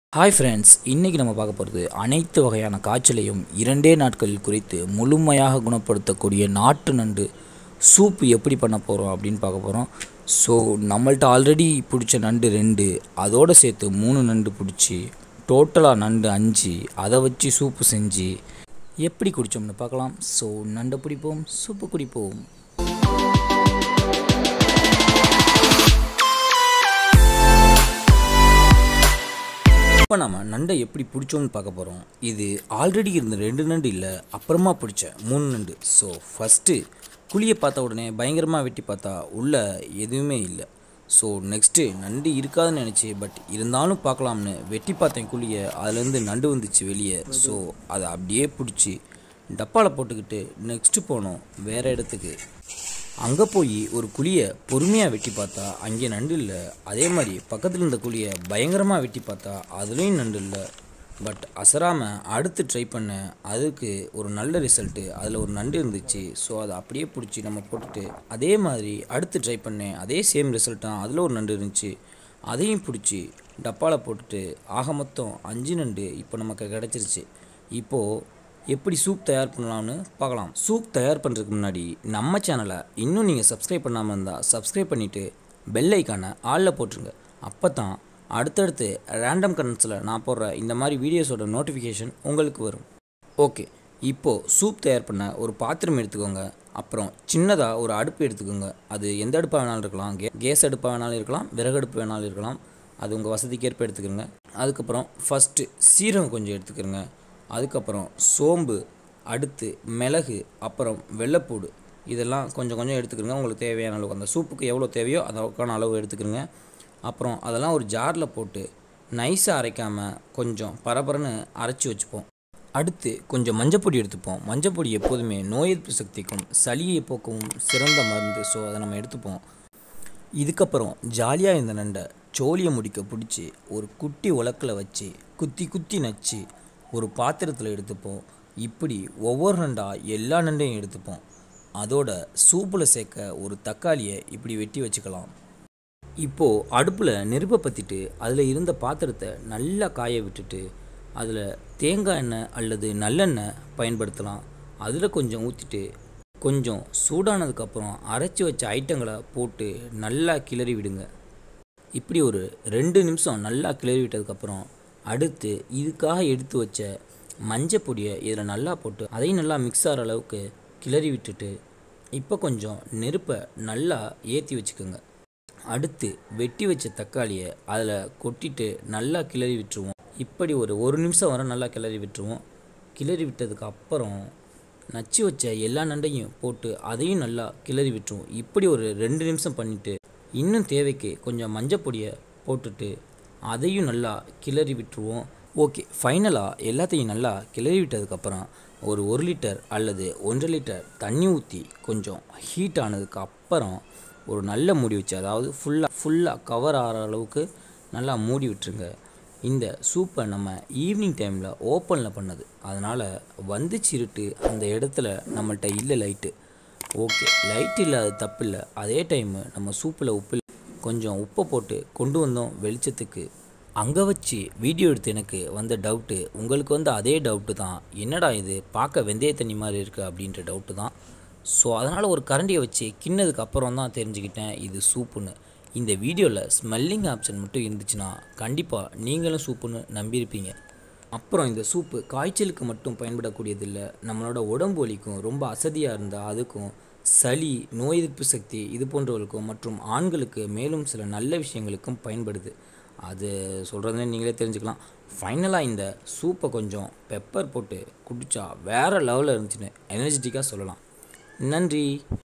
hi friends இன்றைக்கி நம்ம பார்க்க போகிறது அனைத்து வகையான காய்ச்சலையும் இரண்டே நாட்களில் குறித்து முழுமையாக குணப்படுத்தக்கூடிய நாட்டு நண்டு சூப் எப்படி பண்ண போகிறோம் அப்படின்னு பார்க்க போகிறோம் ஸோ நம்மள்ட்ட ஆல்ரெடி பிடிச்ச நண்டு ரெண்டு அதோடு சேர்த்து மூணு நண்டு பிடிச்சி டோட்டலாக நண்டு அஞ்சு அதை வச்சு சூப்பு செஞ்சு எப்படி குடித்தோம்னு பார்க்கலாம் ஸோ நண்டை பிடிப்போம் சூப்பு குடிப்போம் இப்போ நம்ம நண்டை எப்படி பிடிச்சோம்னு பார்க்க போகிறோம் இது ஆல்ரெடி இருந்த ரெண்டு நண்டு இல்லை அப்புறமா பிடிச்ச மூணு நண்டு ஸோ ஃபஸ்ட்டு குழியை பார்த்த உடனே பயங்கரமாக வெட்டி பார்த்தா உள்ளே எதுவுமே இல்லை ஸோ நெக்ஸ்ட்டு நண்டு இருக்காதுன்னு நினச்சி பட் இருந்தாலும் பார்க்கலாம்னு வெட்டி பார்த்தேன் குழியை அதுலேருந்து நண்டு வந்துச்சு வெளியே ஸோ அதை அப்படியே பிடிச்சி டப்பாவில் போட்டுக்கிட்டு நெக்ஸ்ட்டு போனோம் வேறு இடத்துக்கு அங்கே போய் ஒரு குழியை பொறுமையாக வெட்டி பார்த்தா அங்கே நண்டு இல்லை அதே மாதிரி பக்கத்தில் இருந்த குழியை பயங்கரமாக வெட்டி பார்த்தா அதுலேயும் நண்டு இல்லை பட் அசராமல் அடுத்து ட்ரை பண்ணேன் அதுக்கு ஒரு நல்ல ரிசல்ட்டு அதில் ஒரு நண்டு இருந்துச்சு ஸோ அதை அப்படியே பிடிச்சி நம்ம போட்டுட்டு அதே மாதிரி அடுத்து ட்ரை பண்ணேன் அதே சேம் ரிசல்ட் தான் அதில் ஒரு நண்டு இருந்துச்சு அதையும் பிடிச்சி டப்பாவில் போட்டுட்டு ஆக மொத்தம் அஞ்சு நண்டு இப்போ நமக்கு கிடச்சிருச்சு இப்போது எப்படி சூப் தயார் பண்ணலாம்னு பார்க்கலாம் சூப் தயார் பண்ணுறதுக்கு முன்னாடி நம்ம சேனலை இன்னும் நீங்கள் சப்ஸ்கிரைப் பண்ணாமல் இருந்தால் சப்ஸ்கிரைப் பண்ணிவிட்டு பெல் ஐக்கானை ஆளில் போட்டுருங்க அப்போ தான் அடுத்தடுத்து ரேண்டம் கரண்ட்ஸில் நான் போடுற இந்த மாதிரி வீடியோஸோட நோட்டிஃபிகேஷன் உங்களுக்கு வரும் ஓகே இப்போது சூப் தயார் பண்ண ஒரு பாத்திரம் எடுத்துக்கோங்க அப்புறம் சின்னதாக ஒரு அடுப்பு எடுத்துக்கோங்க அது எந்த அடுப்பாக வேணாலும் இருக்கலாம் கே கேஸ் அடுப்பாக வேணாலும் இருக்கலாம் விறகு அடுப்பு வேணாலும் இருக்கலாம் அது உங்கள் வசதிக்கேற்ப எடுத்துக்கோங்க அதுக்கப்புறம் ஃபஸ்ட்டு சீரகம் கொஞ்சம் எடுத்துக்கிறோங்க அதுக்கப்புறம் சோம்பு அடுத்து மிளகு அப்புறம் வெள்ளைப்பூடு இதெல்லாம் கொஞ்சம் கொஞ்சம் எடுத்துக்கிறோங்க உங்களுக்கு தேவையான அளவு அந்த சூப்புக்கு எவ்வளோ தேவையோ அதற்கான அளவு எடுத்துக்கிறோங்க அப்புறம் அதெல்லாம் ஒரு ஜாரில் போட்டு நைஸாக அரைக்காமல் கொஞ்சம் பரபரன்னு அரைச்சி வச்சுப்போம் அடுத்து கொஞ்சம் மஞ்சப்பொடி எடுத்துப்போம் மஞ்சப்பொடி எப்போதுமே நோய் எதிர்ப்பு சக்திக்கும் சளியை போக்கவும் சிறந்த மருந்து ஸோ அதை நம்ம எடுத்துப்போம் இதுக்கப்புறம் ஜாலியாக இந்த நண்டை சோழியை முடிக்க பிடிச்சி ஒரு குட்டி உலக்கில் வச்சு குத்தி குத்தி நச்சு ஒரு பாத்திரத்தில் எடுத்துப்போம் இப்படி ஒவ்வொரு நண்டாக எல்லா நண்டையும் எடுத்துப்போம் அதோட சூப்பில் சேர்க்க ஒரு தக்காளியை இப்படி வெட்டி வச்சுக்கலாம் இப்போது அடுப்பில் நெருப்பை பற்றிட்டு அதில் இருந்த பாத்திரத்தை நல்லா காய விட்டுட்டு அதில் தேங்காய் எண்ணெய் அல்லது நல்லெண்ணெய் பயன்படுத்தலாம் அதில் கொஞ்சம் ஊற்றிட்டு கொஞ்சம் சூடானதுக்கப்புறம் அரைச்சி வச்ச ஐட்டங்களை போட்டு நல்லா கிளறி விடுங்க இப்படி ஒரு ரெண்டு நிமிஷம் நல்லா கிளறி விட்டதுக்கப்புறம் அடுத்து இதுக்காக எடுத்து வச்ச மஞ்சள் பொடியை இதில் நல்லா போட்டு அதையும் நல்லா மிக்ஸ் ஆகிற அளவுக்கு கிளறி விட்டுட்டு இப்போ கொஞ்சம் நெருப்பை நல்லா ஏற்றி வச்சுக்கோங்க அடுத்து வெட்டி வச்ச தக்காளியை அதில் கொட்டிட்டு நல்லா கிளறி விட்டுருவோம் இப்படி ஒரு ஒரு நிமிஷம் வரை நல்லா கிளறி விட்டுருவோம் கிளறி விட்டதுக்கு அப்புறம் நச்சு வச்ச எல்லா நண்டையும் போட்டு அதையும் நல்லா கிளறி விட்டுருவோம் இப்படி ஒரு ரெண்டு நிமிஷம் பண்ணிவிட்டு இன்னும் தேவைக்கு கொஞ்சம் மஞ்சள் பொடியை போட்டுட்டு அதையும் நல்லா கிளறி விட்டுருவோம் ஓகே ஃபைனலாக எல்லாத்தையும் நல்லா கிளறி விட்டதுக்கப்புறம் ஒரு ஒரு லிட்டர் அல்லது ஒன்றரை லிட்டர் தண்ணி ஊற்றி கொஞ்சம் ஹீட் ஆனதுக்கு அப்புறம் ஒரு நல்ல மூடி வச்சு அதாவது ஃபுல்லாக ஃபுல்லாக கவர் ஆகிற அளவுக்கு நல்லா மூடி விட்டுருங்க இந்த சூப்பை நம்ம ஈவினிங் டைமில் ஓப்பனில் பண்ணது அதனால் வந்துச்சு இருட்டு அந்த இடத்துல நம்மள்ட்ட இல்லை லைட்டு ஓகே லைட் இல்லாத தப்பு இல்லை அதே டைமு நம்ம சூப்பில் உப்பு கொஞ்சம் உப்பை போட்டு கொண்டு வந்தோம் வெளிச்சத்துக்கு அங்கே வச்சு வீடியோ எடுத்து எனக்கு வந்த டவுட்டு உங்களுக்கு வந்து அதே டவுட்டு தான் என்னடா இது பார்க்க வெந்தய தண்ணி மாதிரி இருக்குது அப்படின்ற டவுட்டு தான் ஸோ அதனால் ஒரு கரண்டியை வச்சு கிண்ணதுக்கு அப்புறம் தான் தெரிஞ்சுக்கிட்டேன் இது சூப்புன்னு இந்த வீடியோவில் ஸ்மெல்லிங் ஆப்ஷன் மட்டும் இருந்துச்சுன்னா கண்டிப்பாக நீங்களும் சூப்புன்னு நம்பியிருப்பீங்க அப்புறம் இந்த சூப்பு காய்ச்சலுக்கு மட்டும் பயன்படக்கூடியதில்லை நம்மளோட உடம்பு வலிக்கும் ரொம்ப அசதியாக இருந்தால் அதுக்கும் சளி நோய் எதிர்ப்பு சக்தி இது போன்றவர்களுக்கும் மற்றும் ஆண்களுக்கு மேலும் சில நல்ல விஷயங்களுக்கும் பயன்படுது அது சொல்கிறதுனே நீங்களே தெரிஞ்சுக்கலாம் ஃபைனலாக இந்த சூப்பை கொஞ்சம் பெப்பர் போட்டு குடித்தா வேறு லெவலில் இருந்துச்சுன்னு எனர்ஜெட்டிக்காக சொல்லலாம் நன்றி